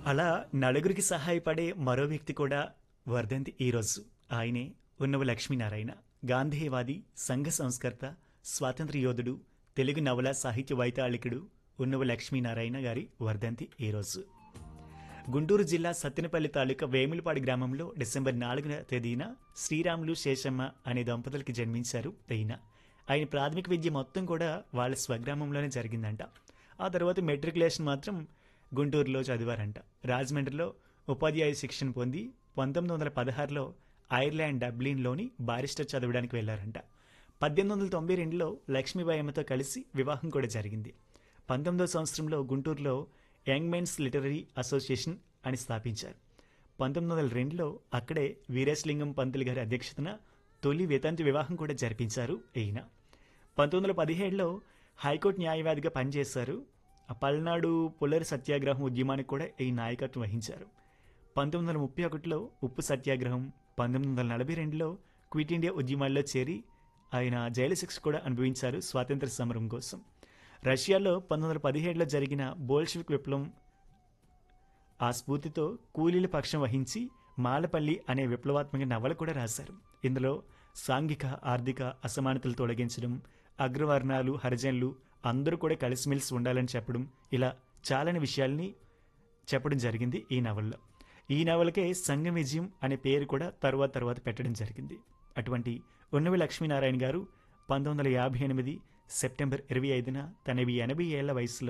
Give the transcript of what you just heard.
అలా నలుగురికి సహాయపడే మరో వ్యక్తి కూడా వర్ధంతి ఈరోజు ఆయనే ఉన్నవ లక్ష్మీనారాయణ గాంధేయవాది సంఘ సంస్కర్త స్వాతంత్ర యోధుడు తెలుగు నవల సాహిత్య వైతాళికుడు ఉన్నవ లక్ష్మీనారాయణ గారి వర్ధంతి ఈరోజు గుంటూరు జిల్లా సత్తెనపల్లి తాలూకా వేములపాడు గ్రామంలో డిసెంబర్ నాలుగున తేదీన శ్రీరాములు శేషమ్మ అనే దంపతులకి జన్మించారు ఈయన ఆయన ప్రాథమిక విద్య మొత్తం కూడా వాళ్ళ స్వగ్రామంలోనే జరిగిందంట ఆ తర్వాత మెట్రికులేషన్ మాత్రం గుంటూరులో చదివారంట రాజమండ్రిలో ఉపాధ్యాయ శిక్షణ పొంది పంతొమ్మిది వందల పదహారులో ఐర్లాండ్ డబ్లిన్లోని బారిస్టర్ చదవడానికి వెళ్లారంట పద్దెనిమిది వందల తొంభై రెండులో లక్ష్మీబాయమ్మతో కలిసి వివాహం కూడా జరిగింది పంతొమ్మిదో సంవత్సరంలో గుంటూరులో యంగ్ మెన్స్ లిటరరీ అసోసియేషన్ అని స్థాపించారు పంతొమ్మిది వందల రెండులో అక్కడే వీరేశలింగం పంతులు గారి అధ్యక్షతన తొలి వేదాంతి వివాహం కూడా జరిపించారు ఈయన పంతొమ్మిది వందల పదిహేడులో హైకోర్టు న్యాయవాదిగా పనిచేశారు ఆ పల్నాడు పుల్లరి సత్యాగ్రహం ఉద్యమానికి కూడా ఈ నాయకత్వం వహించారు పంతొమ్మిది వందల ముప్పై ఒకటిలో ఉప్పు సత్యాగ్రహం పంతొమ్మిది వందల నలభై రెండులో క్విట్ ఇండియా ఉద్యమాల్లో చేరి ఆయన జైలు శిక్ష కూడా అనుభవించారు స్వాతంత్ర సమరం కోసం రష్యాలో పంతొమ్మిది వందల పదిహేడులో జరిగిన బోల్షివిక్ విప్లవం ఆ స్ఫూర్తితో కూలీల పక్షం వహించి మాలపల్లి అనే విప్లవాత్మక నవల కూడా రాశారు ఇందులో సాంఘిక ఆర్థిక అసమానతలు తొలగించడం అగ్రవర్ణాలు హరిజనులు అందరూ కూడా కలిసిమెలిసి ఉండాలని చెప్పడం ఇలా చాలని విషయాల్ని చెప్పడం జరిగింది ఈ నవల్లో ఈ నవలకే సంఘం విజయం అనే పేరు కూడా తర్వాత తర్వాత పెట్టడం జరిగింది అటువంటి ఉన్నవి లక్ష్మీనారాయణ గారు పంతొమ్మిది వందల యాభై ఎనిమిది సెప్టెంబర్ ఇరవై ఐదున తన ఎనభై ఏళ్ల వయసులో